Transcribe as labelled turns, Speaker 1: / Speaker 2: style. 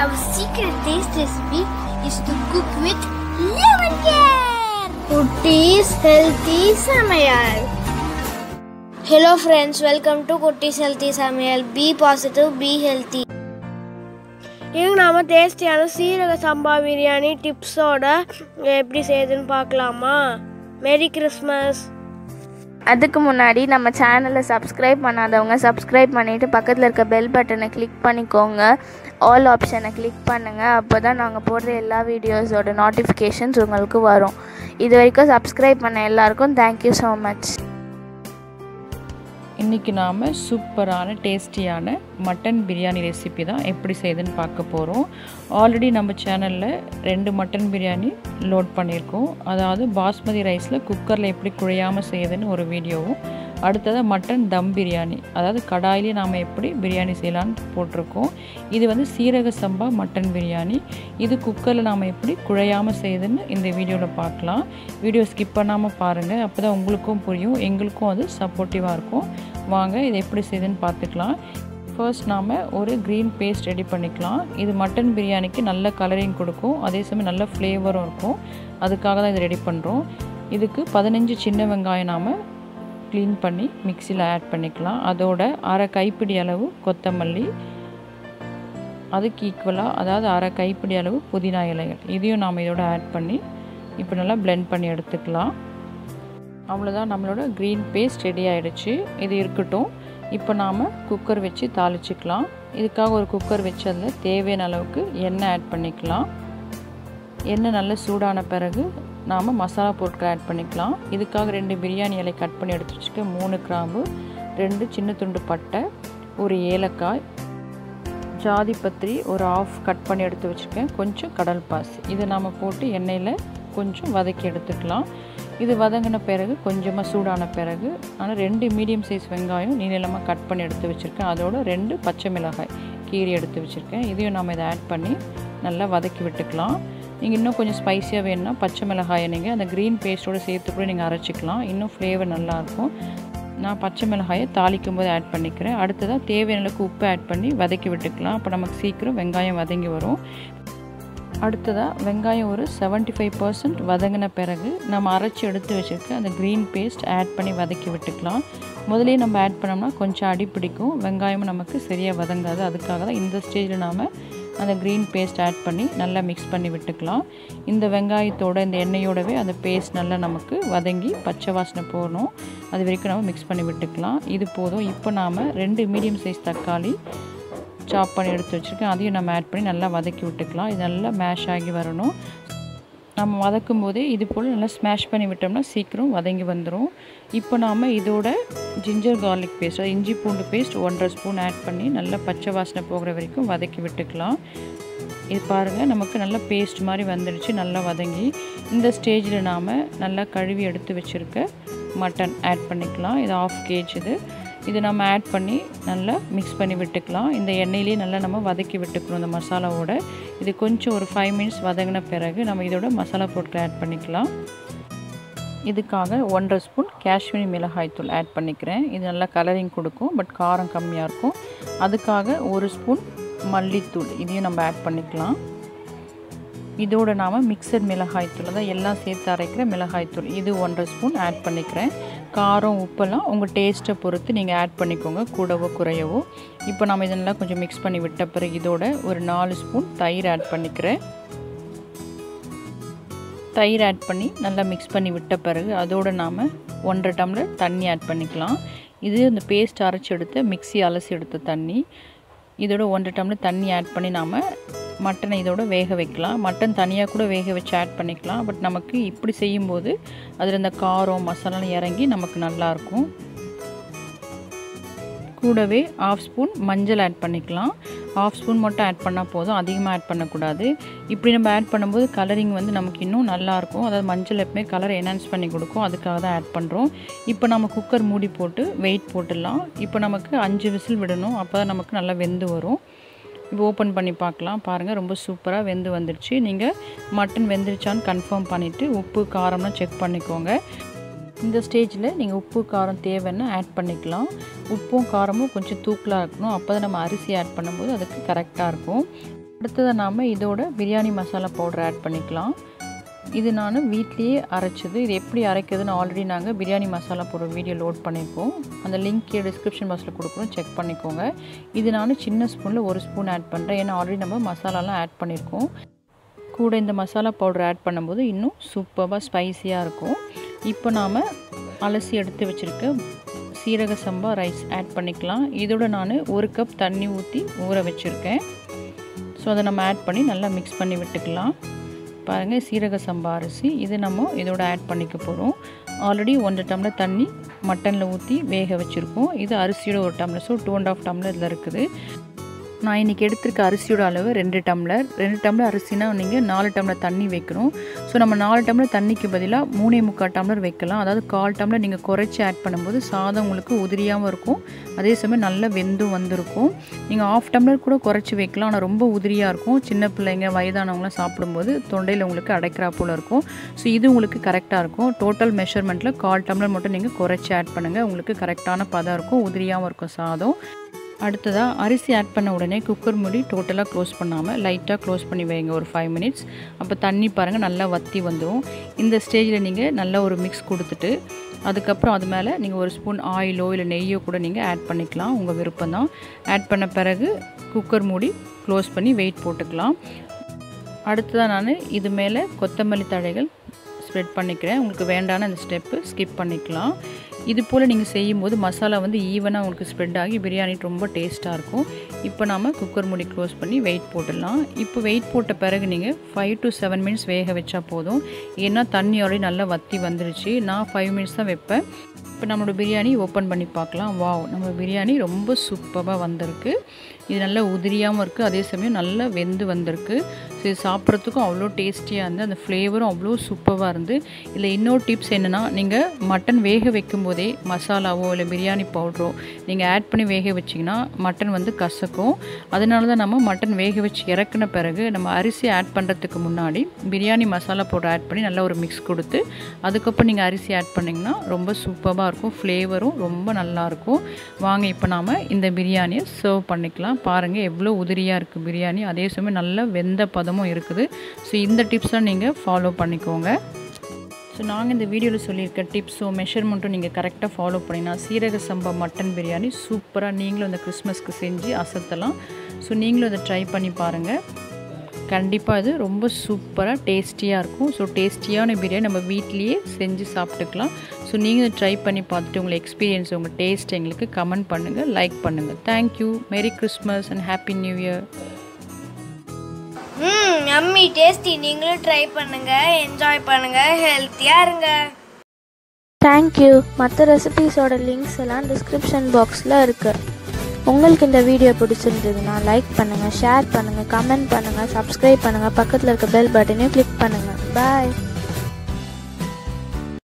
Speaker 1: Our secret taste recipe is to cook with lemon care. Kutti's Healthy Samayal. Hello friends, welcome to Kutti's Healthy Samayal. Be positive, be healthy.
Speaker 2: இவங்க நாம டேஸ்டியான சீரக சம்பா பிரியாணி டிப்ஸோட எப்படி செய்யுதுன்னு பார்க்கலாமா மேரி கிறிஸ்மஸ்
Speaker 3: அதுக்கு முன்னாடி நம்ம சேனலை சப்ஸ்கிரைப் பண்ணாதவங்க சப்ஸ்கிரைப் பண்ணிவிட்டு பக்கத்தில் இருக்க பெல் பட்டனை கிளிக் பண்ணிக்கோங்க ஆல் ஆப்ஷனை கிளிக் பண்ணுங்கள் அப்போ தான் நாங்கள் போடுற எல்லா வீடியோஸோட நோட்டிஃபிகேஷன்ஸ் உங்களுக்கு வரும் இது வரைக்கும் சப்ஸ்கிரைப் பண்ண எல்லாருக்கும் தேங்க்யூ ஸோ மச்
Speaker 4: இன்றைக்கி நாம் சூப்பரான டேஸ்டியான மட்டன் பிரியாணி ரெசிபி தான் எப்படி செய்யுதுன்னு பார்க்க போகிறோம் ஆல்ரெடி நம்ம சேனலில் ரெண்டு மட்டன் பிரியாணி லோட் பண்ணியிருக்கோம் அதாவது பாஸ்மதி ரைஸில் குக்கரில் எப்படி குழையாமல் செய்யுதுன்னு ஒரு வீடியோவும் அடுத்ததாக மட்டன் தம் பிரியாணி அதாவது கடாயிலே நாம் எப்படி பிரியாணி செய்யலான்னு போட்டிருக்கோம் இது வந்து சீரக சம்பா மட்டன் பிரியாணி இது குக்கரில் நாம் எப்படி குழையாமல் செய்யுதுன்னு இந்த வீடியோவில் பார்க்கலாம் வீடியோ ஸ்கிப் பண்ணாமல் பாருங்கள் அப்போ தான் உங்களுக்கும் புரியும் எங்களுக்கும் அது சப்போர்ட்டிவாக இருக்கும் வாங்க இது எப்படி செய்யுதுன்னு பார்த்துக்கலாம் ஃபர்ஸ்ட் நாம் ஒரு க்ரீன் பேஸ்ட் ரெடி பண்ணிக்கலாம் இது மட்டன் பிரியாணிக்கு நல்ல கலரிங் கொடுக்கும் அதே சமயம் நல்ல ஃப்ளேவரும் இருக்கும் அதுக்காக தான் இது ரெடி பண்ணுறோம் இதுக்கு பதினஞ்சு சின்ன வெங்காயம் நாம் க்ளீன் பண்ணி மிக்சியில் ஆட் பண்ணிக்கலாம் அதோட அரை கைப்பிடி அளவு கொத்தமல்லி அதுக்கு ஈக்குவலாக அதாவது அரை கைப்பிடி அளவு புதினா இலைகள் இதையும் நாம் இதோட ஆட் பண்ணி இப்போ நல்லா பிளெண்ட் பண்ணி எடுத்துக்கலாம் அவ்வளோதான் நம்மளோட க்ரீன் பேஸ்ட் ரெடி ஆகிடுச்சு இது இருக்கட்டும் இப்போ நாம் குக்கர் வச்சு தாளிச்சிக்கலாம் இதுக்காக ஒரு குக்கர் வச்சு அதில் தேவையான அளவுக்கு எண்ணெய் ஆட் பண்ணிக்கலாம் எண்ணெய் நல்லா சூடான பிறகு நாம் மசாலா பொருட்கள் ஆட் பண்ணிக்கலாம் இதுக்காக ரெண்டு பிரியாணி இலை கட் பண்ணி எடுத்து வச்சுக்க மூணு கிராம்பு ரெண்டு சின்ன துண்டு பட்டை ஒரு ஏலக்காய் ஜாதி பத்திரி ஒரு ஆஃப் கட் பண்ணி எடுத்து வச்சுருக்கேன் கொஞ்சம் கடல் பாசி இதை நாம் போட்டு எண்ணெயில் கொஞ்சம் வதக்கி எடுத்துக்கலாம் இது வதங்கின பிறகு கொஞ்சமாக சூடான பிறகு ஆனால் ரெண்டு மீடியம் சைஸ் வெங்காயம் நீளமாக கட் பண்ணி எடுத்து வச்சுருக்கேன் அதோட ரெண்டு பச்சை மிளகாய் கீரி எடுத்து வச்சுருக்கேன் இதையும் நம்ம இதை ஆட் பண்ணி நல்லா வதக்கி விட்டுக்கலாம் நீங்கள் இன்னும் கொஞ்சம் ஸ்பைஸியாக வேணும்னா பச்சை மிளகாயை நீங்கள் அந்த க்ரீன் பேஸ்ட்டோடு சேர்த்து கூட நீங்கள் அரைச்சிக்கலாம் இன்னும் ஃப்ளேவர் நல்லாயிருக்கும் நான் பச்சை மிளகாயை தாளிக்கும் போது ஆட் பண்ணிக்கிறேன் அடுத்ததாக தேவையான அளவுக்கு உப்பு ஆட் பண்ணி வதக்கி விட்டுக்கலாம் அப்போ நமக்கு சீக்கிரம் வெங்காயம் வதங்கி வரும் அடுத்ததாக வெங்காயம் ஒரு செவன்ட்டி ஃபைவ் பர்சன்ட் வதங்கின பிறகு நம்ம அரைச்சி எடுத்து வச்சுருக்க அந்த க்ரீன் பேஸ்ட் ஆட் பண்ணி வதக்கி விட்டுக்கலாம் முதலே நம்ம ஆட் பண்ணோம்னா கொஞ்சம் அடி பிடிக்கும் வெங்காயமும் நமக்கு சரியாக வதங்காது அதுக்காக தான் இந்த ஸ்டேஜில் நாம் அந்த க்ரீன் பேஸ்ட் ஆட் பண்ணி நல்லா மிக்ஸ் பண்ணி விட்டுக்கலாம் இந்த வெங்காயத்தோட இந்த எண்ணெயோடவே அந்த பேஸ்ட் நல்லா நமக்கு வதங்கி பச்சை வாசனை போகணும் அது வரைக்கும் நம்ம மிக்ஸ் பண்ணி விட்டுக்கலாம் இது போதும் இப்போ நாம் ரெண்டு மீடியம் சைஸ் தக்காளி சாப் பண்ணி எடுத்து வச்சுருக்கேன் அதையும் நம்ம ஆட் பண்ணி நல்லா வதக்கி விட்டுக்கலாம் இது நல்லா மேஷ் ஆகி வரணும் நம்ம வதக்கும் போதே இது போல் நல்லா ஸ்மாஷ் பண்ணி விட்டோம்னா சீக்கிரம் வதங்கி வந்துடும் இப்போ நாம் இதோட ஜிஞ்சர் கார்லிக் பேஸ்ட் இஞ்சி பூண்டு பேஸ்ட் ஒன்றரை ஸ்பூன் ஆட் பண்ணி நல்லா பச்சை வாசனை போகிற வரைக்கும் வதக்கி விட்டுக்கலாம் இது பாருங்கள் நமக்கு நல்லா பேஸ்ட் மாதிரி வந்துடுச்சு நல்லா வதங்கி இந்த ஸ்டேஜில் நாம் நல்லா கழுவி எடுத்து வச்சுருக்க மட்டன் ஆட் பண்ணிக்கலாம் இது ஆஃப் கேஜ் இது இது நம்ம ஆட் பண்ணி நல்லா மிக்ஸ் பண்ணி விட்டுக்கலாம் இந்த எண்ணெயிலே நல்லா நம்ம வதக்கி விட்டுக்கணும் இந்த மசாலாவோட இது கொஞ்சம் ஒரு ஃபைவ் மினிட்ஸ் வதங்கின பிறகு நம்ம இதோட மசாலா பொருட்களை ஆட் பண்ணிக்கலாம் இதுக்காக ஒன்றரை ஸ்பூன் காஷ்மீரி மிளகாய் தூள் ஆட் பண்ணிக்கிறேன் இது நல்லா கலரிங் கொடுக்கும் பட் காரம் கம்மியாக இருக்கும் அதுக்காக ஒரு ஸ்பூன் மல்லித்தூள் இதையும் நம்ம ஆட் பண்ணிக்கலாம் இதோட நாம் மிக்சட் மிளகாய்த்தூள் தான் எல்லாம் சேர்த்து அரைக்கிற மிளகாய்த்தூள் இது ஒன்றரை ஸ்பூன் ஆட் பண்ணிக்கிறேன் காரம் உப்பெல்லாம் உங்கள் டேஸ்ட்டை பொறுத்து நீங்கள் ஆட் பண்ணிக்கோங்க கூடவோ குறையவோ இப்போ நம்ம இதெல்லாம் கொஞ்சம் மிக்ஸ் பண்ணி விட்ட பிறகு இதோட ஒரு நாலு ஸ்பூன் தயிர் ஆட் பண்ணிக்கிறேன் தயிர் ஆட் பண்ணி நல்லா மிக்ஸ் பண்ணி விட்ட பிறகு அதோடு நாம் ஒன்றரை டம்ளர் தண்ணி ஆட் பண்ணிக்கலாம் இது இந்த பேஸ்ட் அரைச்சி எடுத்த மிக்ஸி அலசி எடுத்த தண்ணி இதோட ஒன்றரை டம்ளர் தண்ணி ஆட் பண்ணி நாம் மட்டனை இதோட வேக வைக்கலாம் மட்டன் தனியாக கூட வேக வச்சு ஆட் பண்ணிக்கலாம் பட் நமக்கு இப்படி செய்யும்போது அதில் இந்த காரம் மசாலாலாம் இறங்கி நமக்கு நல்லாயிருக்கும் கூடவே ஆஃப் ஸ்பூன் மஞ்சள் ஆட் பண்ணிக்கலாம் ஆஃப் ஸ்பூன் மட்டும் ஆட் பண்ணால் போதும் அதிகமாக ஆட் பண்ணக்கூடாது இப்படி நம்ம ஆட் பண்ணும்போது கலரிங் வந்து நமக்கு இன்னும் நல்லாயிருக்கும் அதாவது மஞ்சள் எப்பவுமே கலர் என்ஹான்ஸ் பண்ணி கொடுக்கும் அதுக்காக தான் ஆட் பண்ணுறோம் இப்போ நம்ம குக்கர் மூடி போட்டு வெயிட் போட்டுடலாம் இப்போ நமக்கு அஞ்சு விசில் விடணும் அப்போ தான் நமக்கு நல்லா வெந்து வரும் இப்போ ஓப்பன் பண்ணி பார்க்கலாம் பாருங்கள் ரொம்ப சூப்பராக வெந்து வந்துடுச்சு நீங்கள் மட்டன் வெந்துருச்சான்னு கன்ஃபார்ம் பண்ணிவிட்டு உப்பு காரம்லாம் செக் பண்ணிக்கோங்க இந்த ஸ்டேஜில் நீங்கள் உப்பு காரம் தேவைன்னு ஆட் பண்ணிக்கலாம் உப்பும் காரமும் கொஞ்சம் தூக்கலாக இருக்கணும் அப்போ தான் நம்ம அரிசி ஆட் பண்ணும்போது அதுக்கு கரெக்டாக இருக்கும் அடுத்ததாக நாம் இதோட பிரியாணி மசாலா பவுடர் ஆட் பண்ணிக்கலாம் இது நான் வீட்லேயே அரைச்சது இது எப்படி அரைக்கிறதுன்னு ஆல்ரெடி நாங்கள் biryani masala powder video load பண்ணியிருக்கோம் அந்த லிங்க் டிஸ்கிரிப்ஷன் பாக்ஸில் கொடுக்குறோம் செக் பண்ணிக்கோங்க இது நான் சின்ன ஸ்பூனில் ஒரு ஸ்பூன் ஆட் பண்ணுறேன் ஏன்னா ஆல்ரெடி நம்ம மசாலாலாம் ஆட் பண்ணியிருக்கோம் கூட இந்த மசாலா பவுடர் ஆட் பண்ணும்போது இன்னும் சூப்பராக ஸ்பைஸியாக இருக்கும் இப்போ நாம் அலசி எடுத்து வச்சுருக்க சீரக சம்பா ரைஸ் ஆட் பண்ணிக்கலாம் இதோட நான் ஒரு கப் தண்ணி ஊற்றி ஊற வச்சுருக்கேன் ஸோ அதை நம்ம ஆட் பண்ணி நல்லா மிக்ஸ் பண்ணி விட்டுக்கலாம் பாருங்கள் சீரக சம்பா அரிசி இது நம்ம இதோட ஆட் பண்ணிக்க போகிறோம் ஆல்ரெடி ஒன்றரை டம்ளர் தண்ணி மட்டனில் ஊற்றி வேக வச்சுருக்கோம் இது அரிசியோட ஒரு tumbler so two and half tumbler இதில் இருக்குது நான் இன்றைக்கி எடுத்திருக்க அரிசியோட அளவு ரெண்டு டம்ளர் ரெண்டு டம்ளர் அரிசினா நீங்கள் நாலு டம்ளர் தண்ணி வைக்கணும் ஸோ நம்ம நாலு டம்ளர் தண்ணிக்கு பதிலாக மூணே முக்கால் டம்ளர் வைக்கலாம் அதாவது கால் டம்ளர் நீங்கள் குறைச்சி ஆட் பண்ணும்போது சாதம் உங்களுக்கு உதிரியாகவும் இருக்கும் அதே சமயம் நல்லா வெந்தும் வந்திருக்கும் நீங்கள் ஆஃப் டம்ளர் கூட குறைச்சி வைக்கலாம் ஆனால் ரொம்ப உதிரியாக இருக்கும் சின்ன பிள்ளைங்க வயதானவங்களாம் சாப்பிடும்போது தொண்டையில் உங்களுக்கு அடைக்கிறா போல் இருக்கும் ஸோ இது உங்களுக்கு கரெக்டாக இருக்கும் டோட்டல் மெஷர்மெண்ட்டில் கால் டம்ளர் மட்டும் நீங்கள் குறைச்சி ஆட் பண்ணுங்கள் உங்களுக்கு கரெக்டான பதம் இருக்கும் உதிரியாகவும் இருக்கும் சாதம் அடுத்ததாக அரிசி ஆட் பண்ண உடனே குக்கர் மூடி டோட்டலாக க்ளோஸ் பண்ணாமல் லைட்டாக க்ளோஸ் பண்ணி வைங்க ஒரு ஃபைவ் மினிட்ஸ் அப்போ தண்ணி பாருங்கள் நல்லா வற்றி வந்துடும் இந்த ஸ்டேஜில் நீங்கள் நல்லா ஒரு மிக்ஸ் கொடுத்துட்டு அதுக்கப்புறம் அது மேலே நீங்கள் ஒரு ஸ்பூன் ஆயிலோ இல்லை நெய்யோ கூட நீங்கள் ஆட் பண்ணிக்கலாம் உங்கள் விருப்பம் தான் ஆட் பண்ண பிறகு குக்கர் மூடி க்ளோஸ் பண்ணி வெயிட் போட்டுக்கலாம் அடுத்ததாக நான் இது மேலே கொத்தமல்லி தழைகள் ஸ்ப்ரெட் பண்ணிக்கிறேன் உங்களுக்கு வேண்டான அந்த ஸ்டெப்பு ஸ்கிப் பண்ணிக்கலாம் இது போல் நீங்கள் செய்யும்போது மசாலா வந்து ஈவனாக உங்களுக்கு ஸ்ப்ரெட் ஆகி பிரியாணி ரொம்ப டேஸ்ட்டாக இருக்கும் இப்போ நாம் குக்கர் மூடி க்ளோஸ் பண்ணி வெயிட் போட்டுடலாம் இப்போ வெயிட் போட்ட பிறகு நீங்கள் ஃபைவ் டு செவன் மினிட்ஸ் வேக வச்சா போதும் ஏன்னா தண்ணி ஆல்ரெடி நல்லா வற்றி வந்துருச்சு நான் ஃபைவ் மினிட்ஸ் தான் வைப்பேன் இப்போ நம்மளோட பிரியாணி ஓப்பன் பண்ணி பார்க்கலாம் வாவ் நம்ம பிரியாணி ரொம்ப சூப்பராக வந்திருக்கு இது நல்லா உதிரியாகவும் இருக்குது அதே சமயம் நல்லா வெந்து வந்திருக்கு ஸோ இது சாப்பிட்றதுக்கும் அவ்வளோ டேஸ்டியாக இருந்து அந்த ஃப்ளேவரும் அவ்வளோ சூப்பராக இருந்து இதில் இன்னொரு டிப்ஸ் என்னென்னா நீங்கள் மட்டன் வேக வைக்கும் போதே மசாலாவோ இல்லை பிரியாணி பவுடரோ நீங்கள் ஆட் பண்ணி வேக வச்சிங்கன்னா மட்டன் வந்து கசக்கும் அதனால தான் நம்ம மட்டன் வேக வச்சு இறக்குன பிறகு நம்ம அரிசி ஆட் பண்ணுறதுக்கு முன்னாடி பிரியாணி மசாலா பவுடர் ஆட் பண்ணி நல்லா ஒரு மிக்ஸ் கொடுத்து அதுக்கப்புறம் நீங்கள் அரிசி ஆட் பண்ணிங்கன்னா ரொம்ப சூப்பராக இருக்கும் ஃப்ளேவரும் ரொம்ப நல்லாயிருக்கும் வாங்க இப்போ நாம் இந்த பிரியாணியை சர்வ் பண்ணிக்கலாம் பாருங்கள் எவ்வளோ உதிரியாக இருக்குது பிரியாணி அதே சமயம் நல்ல வெந்த பதமும் இருக்குது ஸோ இந்த டிப்ஸை நீங்கள் ஃபாலோ பண்ணிக்கோங்க ஸோ நாங்கள் இந்த வீடியோவில் சொல்லியிருக்க டிப்ஸும் மெஷர்மெண்ட்டும் நீங்கள் கரெக்டாக ஃபாலோ பண்ணினா சீரக சம்பா மட்டன் பிரியாணி சூப்பராக நீங்களும் இந்த கிறிஸ்மஸ்க்கு செஞ்சு அசத்தலாம் ஸோ நீங்களும் அதை ட்ரை பண்ணி பாருங்கள் கண்டிப்பாக இது ரொம்ப சூப்பராக டேஸ்டியாக இருக்கும் ஸோ டேஸ்டியான பிரியாணி நம்ம வீட்லேயே செஞ்சு சாப்பிட்டுக்கலாம் ஸோ நீங்கள் இதை ட்ரை பண்ணி பார்த்துட்டு உங்கள் எக்ஸ்பீரியன்ஸ் உங்கள் டேஸ்ட் எங்களுக்கு கமெண்ட் பண்ணுங்கள் லைக் பண்ணுங்கள் thank you merry Christmas and happy new year
Speaker 1: hmm yummy tasty நீங்களும் ட்ரை பண்ணுங்க என்ஜாய் பண்ணுங்க ஹெல்த்தியா இருங்க
Speaker 3: தேங்க்யூ மற்ற ரெசிபீஸோட லிங்க்ஸ் எல்லாம் டிஸ்கிரிப்ஷன் பாக்ஸில் இருக்குது உங்களுக்கு இந்த வீடியோ பிடிச்சிருந்ததுன்னா லைக் பண்ணுங்கள் ஷேர் பண்ணுங்கள் கமெண்ட் பண்ணுங்கள் சப்ஸ்கிரைப் பண்ணுங்கள் பக்கத்தில் இருக்க பெல் பட்டனையும் கிளிக் பண்ணுங்கள் பாய்